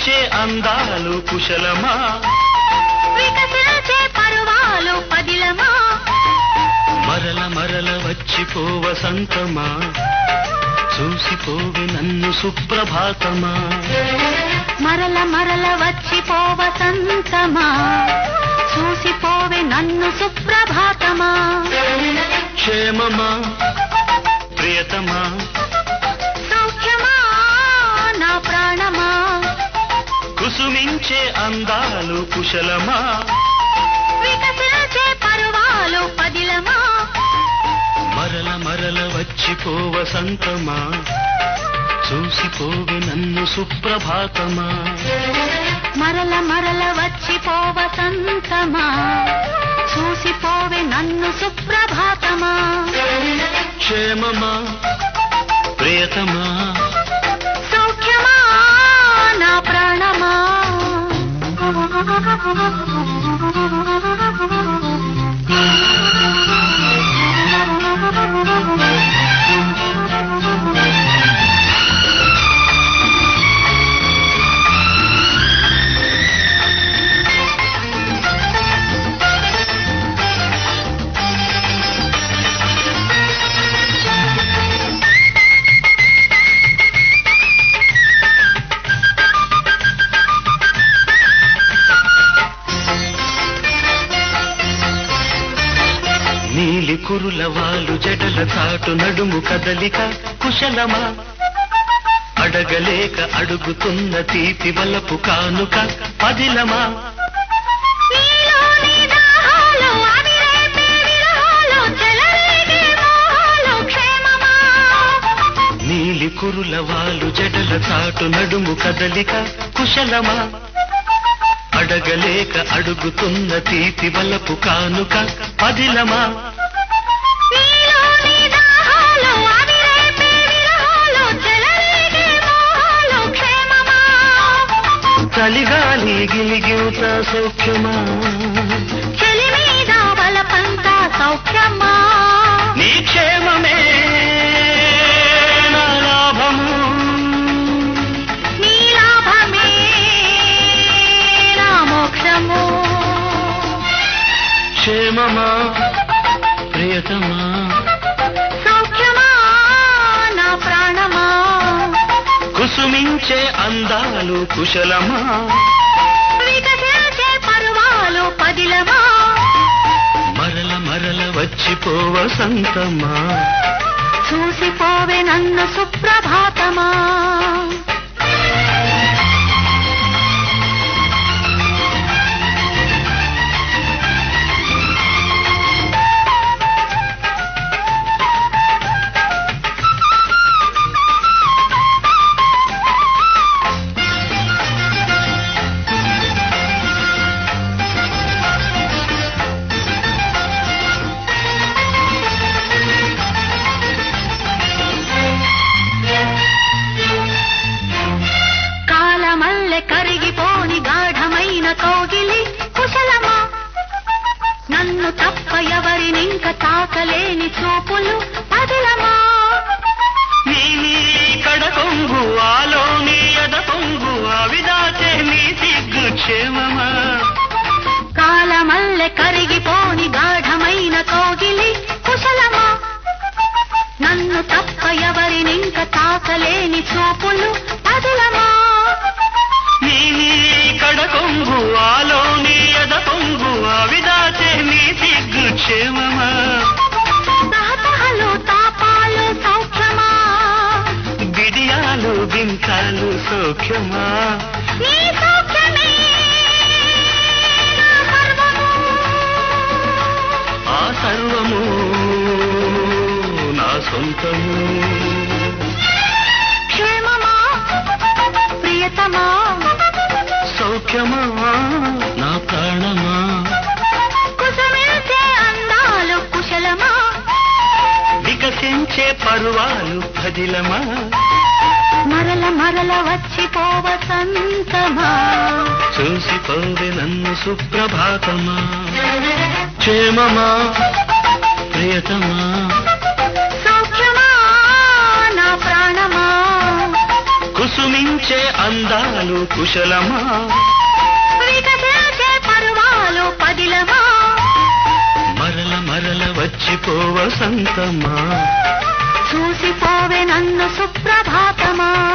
కుసుమించే అందాలు కుశలమా వికసించే పరువాలు పదిలమా మరల మరల వచ్చిపో వసంతమా చూసిపోవి నన్ను సుప్రభాతమా మరల మరల వచ్చి పోవసంతమా చూసిపోవే నన్ను సుప్రభాతమా క్షేమమా ప్రియతమా సౌఖ్యమా నా ప్రాణమా కుసుమించే అందాలు కుశలమా వికసించే పరువాలు పదిలమా మరల మరల వచ్చిపో వసంతమా చూసిపోవి నన్ను సుప్రభాతమా మరల మరల వచ్చి పోవసంతమా చూసిపోవే నన్ను సుప్రభాతమా క్షేమమా ప్రియతమా సౌఖ్యమా నా ప్రాణమా నీలి కురుల వాలు జడల చాటు నడుము కదలిక కుశలమా అడగలేక అడుగుతున్న తీపి వలపు కానుక పదిలమా నీలోని దాహాలు అవిరేపే విరహాలు చెలరేగే మోహాలు క్షేమమా నీలి కురుల వాలు జడల చాటు నడుము కదలిక కుశలమా అడగలేక అడుగుతున్న తీపి వలపు కానుక పదిలమా నీలోని దాహాలు అవిరేపే విరహాలు చెలరేగే మోహాలు క్షేమమా చలిగాలి గిలిగివుత సౌఖ్యమా చెలి మీద బలపంతా సౌఖ్యమా నీ క్షేమమే నా లాభము నీ లాభమే నా మోక్షము క్షేమమా ప్రియతమా సౌఖ్యమా నా ప్రాణమా కుసుమించే అందాలు కుశలమా వికసించే పరువాలు పదిలమా మరల మరల వచ్చిపో వసంతమా చూసిపోవే నన్ను సుప్రభాతమా కాలమల్లె కరిగిపోని గాఢమైన కోగిలి కుశలమా నన్ను తప్ప ఎవరినింక తాకలేని చూపులు పదిలమా నీ నీ కడ కొంగు ఆలో నీ ఎద పొంగు అవిదాచే నీ సిగ్గు క్షేమమా కాలమల్లె కరిగిపోని గాఢమైన కోగిలి కుశలమా నన్ను తప్ప ఎవరినింక తాకలేని చూపులు పదిలమా నీ నీ కడ కొంగు ఆలో నీ ఎద పొంగు అవిదాచే నీ సిగ్గు క్షేమమా తహతహలు తాపాలు సౌఖ్యమా బిడియాలు బింకాలు సౌఖ్యమా నీ సౌఖ్యమే నా సర్వము. ఆ సర్వము నా సొంతము క్షేమమా ప్రియతమా సౌఖ్యమా నా ప్రాణమా కుసమిల్చే అందాలు కుశలమా వికసించే పరువాలు పదిలమా మరల మరల వచ్చి పోవసంతమా చూసిపోవే నన్ను సుప్రభాతమా క్షేమమా ప్రియతమా సౌఖ్యమా నా ప్రాణమా కుసుమించే కుసుమించే అందాలు కుశలమా వికసించే పరువాలు పదిలమా మరల మరల వచ్చిపోవ సంతమా చూసిపోవే నన్ను సుప్రభాతమా